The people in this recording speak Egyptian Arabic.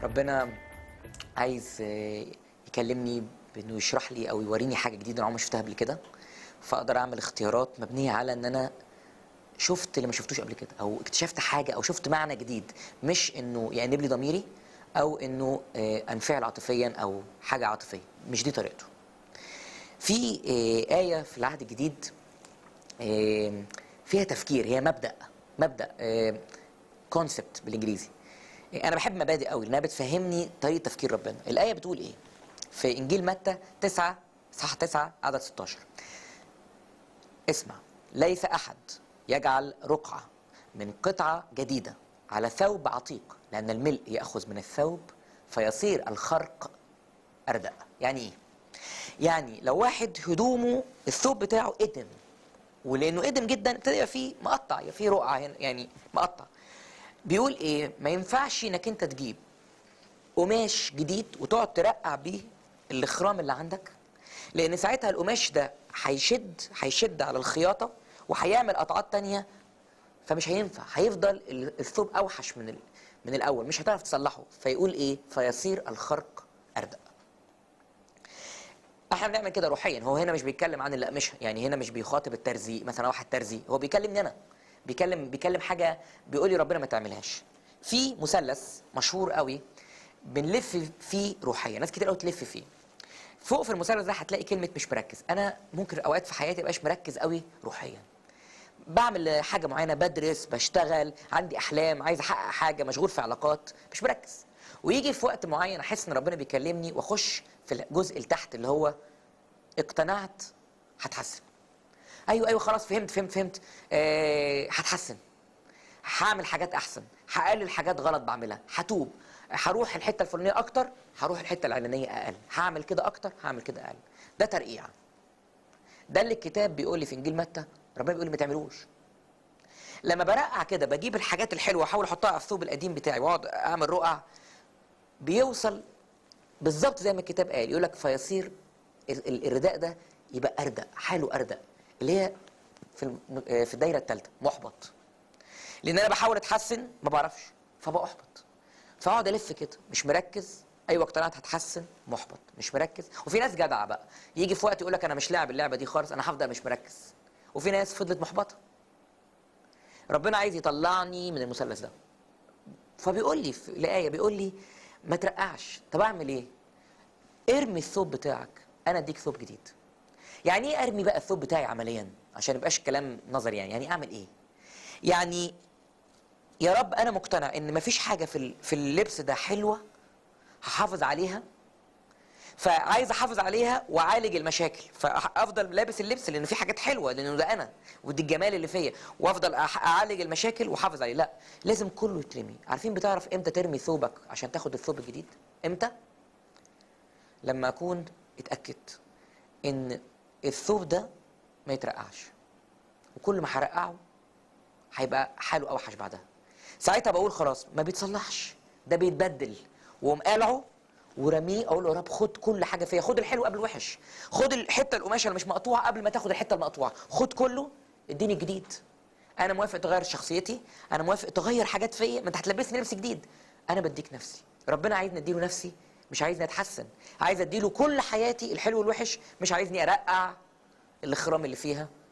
ربنا عايز آه، يكلمني بانه يشرح لي او يوريني حاجه جديده انا عمري ما شفتها قبل كده فاقدر اعمل اختيارات مبنيه على ان انا شفت اللي ما شفتوش قبل كده او اكتشفت حاجه او شفت معنى جديد مش انه يأنب لي ضميري او انه آه، انفعل عاطفيا او حاجه عاطفيه مش دي طريقته في آه، آية في العهد الجديد آه، فيها تفكير هي مبدأ مبدأ كونسبت بالانجليزي آه، انا بحب مبادئ قوي لانها بتفهمني طريقه تفكير ربنا الايه بتقول ايه في انجيل متى 9 صح 9 عدد 16 اسمع ليس احد يجعل رقعه من قطعه جديده على ثوب عتيق لان الملء ياخذ من الثوب فيصير الخرق اردأ يعني ايه يعني لو واحد هدومه الثوب بتاعه ادم ولانه ادم جدا ابتدى يبقى فيه مقطع يبقى فيه رقعه هنا يعني مقطع بيقول ايه ما ينفعش انك انت تجيب قماش جديد وتقعد ترقع بيه الاخرام اللي عندك لان ساعتها القماش ده هيشد هيشد على الخياطه وهيعمل قطعات تانية فمش هينفع هيفضل ال- الثوب اوحش من ال... من الاول مش هتعرف تصلحه فيقول ايه فيصير الخرق اردأ احنا بنعمل كده روحيا هو هنا مش بيتكلم عن الاقمشه يعني هنا مش بيخاطب الترزي مثلا واحد ترزي هو بيكلمني انا بيكلم بيكلم حاجه بيقول لي ربنا ما تعملهاش في مثلث مشهور قوي بنلف فيه روحيا ناس كتير قوي تلف فيه فوق في المثلث ده هتلاقي كلمه مش مركز انا ممكن اوقات في حياتي مبقاش مركز قوي روحيا بعمل حاجه معينه بدرس بشتغل عندي احلام عايز احقق حاجه مشغول في علاقات مش مركز ويجي في وقت معين احس ان ربنا بيكلمني واخش في الجزء اللي تحت اللي هو اقتنعت هتحسن ايوه ايوه خلاص فهمت فهمت فهمت آه هتحسن هعمل حاجات احسن هقلل حاجات غلط بعملها هتوب هروح الحته الفلانيه اكتر هروح الحته العلانيه اقل هعمل كده اكتر هعمل كده اقل ده ترقيع ده اللي الكتاب بيقول لي في انجيل متى ربنا بيقول لي ما تعملوش لما برقع كده بجيب الحاجات الحلوه واحاول احطها على الثوب القديم بتاعي واقعد اعمل رقع بيوصل بالظبط زي ما الكتاب قال يقول لك فيصير ال- ال- الرداء ده يبقى اردأ حاله اردأ اللي هي في الم- آه، في الدايره الثالثه محبط لان انا بحاول اتحسن ما بعرفش فبأحبط فاقعد الف كده مش مركز ايوه اقتنعت هتحسن محبط مش مركز وفي ناس جدعه بقى يجي في وقت يقول لك انا مش لاعب اللعبه دي خالص انا هفضل مش مركز وفي ناس فضلت محبطه ربنا عايز يطلعني من المثلث ده فبيقول لي في الآية بيقول لي ما ترقعش طب أعمل إيه؟ ارمي الثوب بتاعك أنا أديك ثوب جديد يعني إيه أرمي بقى الثوب بتاعي عمليا عشان ما يبقاش كلام نظري يعني يعني أعمل إيه؟ يعني يا رب أنا مقتنع إن مفيش حاجة في ال- في اللبس ده حلوة هحافظ عليها فعايز احافظ عليها واعالج المشاكل فافضل لابس اللبس لان في حاجات حلوه لانه ده انا ودي الجمال اللي فيا وافضل أح- اعالج المشاكل واحافظ عليه لا لازم كله يترمي عارفين بتعرف امتى ترمي ثوبك عشان تاخد الثوب الجديد امتى لما اكون اتاكدت ان الثوب ده ما يترقعش وكل ما هرقعه هيبقى حاله اوحش بعدها ساعتها بقول خلاص ما بيتصلحش ده بيتبدل واقوم قالعه ورميه اقول له يا رب خد كل حاجه فيا خد الحلو قبل الوحش خد الحته القماشه اللي مش مقطوعه قبل ما تاخد الحته المقطوعه خد كله اديني الجديد انا موافق تغير شخصيتي انا موافق تغير حاجات فيا ما انت هتلبسني لبس جديد انا بديك نفسي ربنا عايزني اديله نفسي مش عايزني اتحسن عايز اديله كل حياتي الحلو والوحش مش عايزني ارقع الاخرام اللي فيها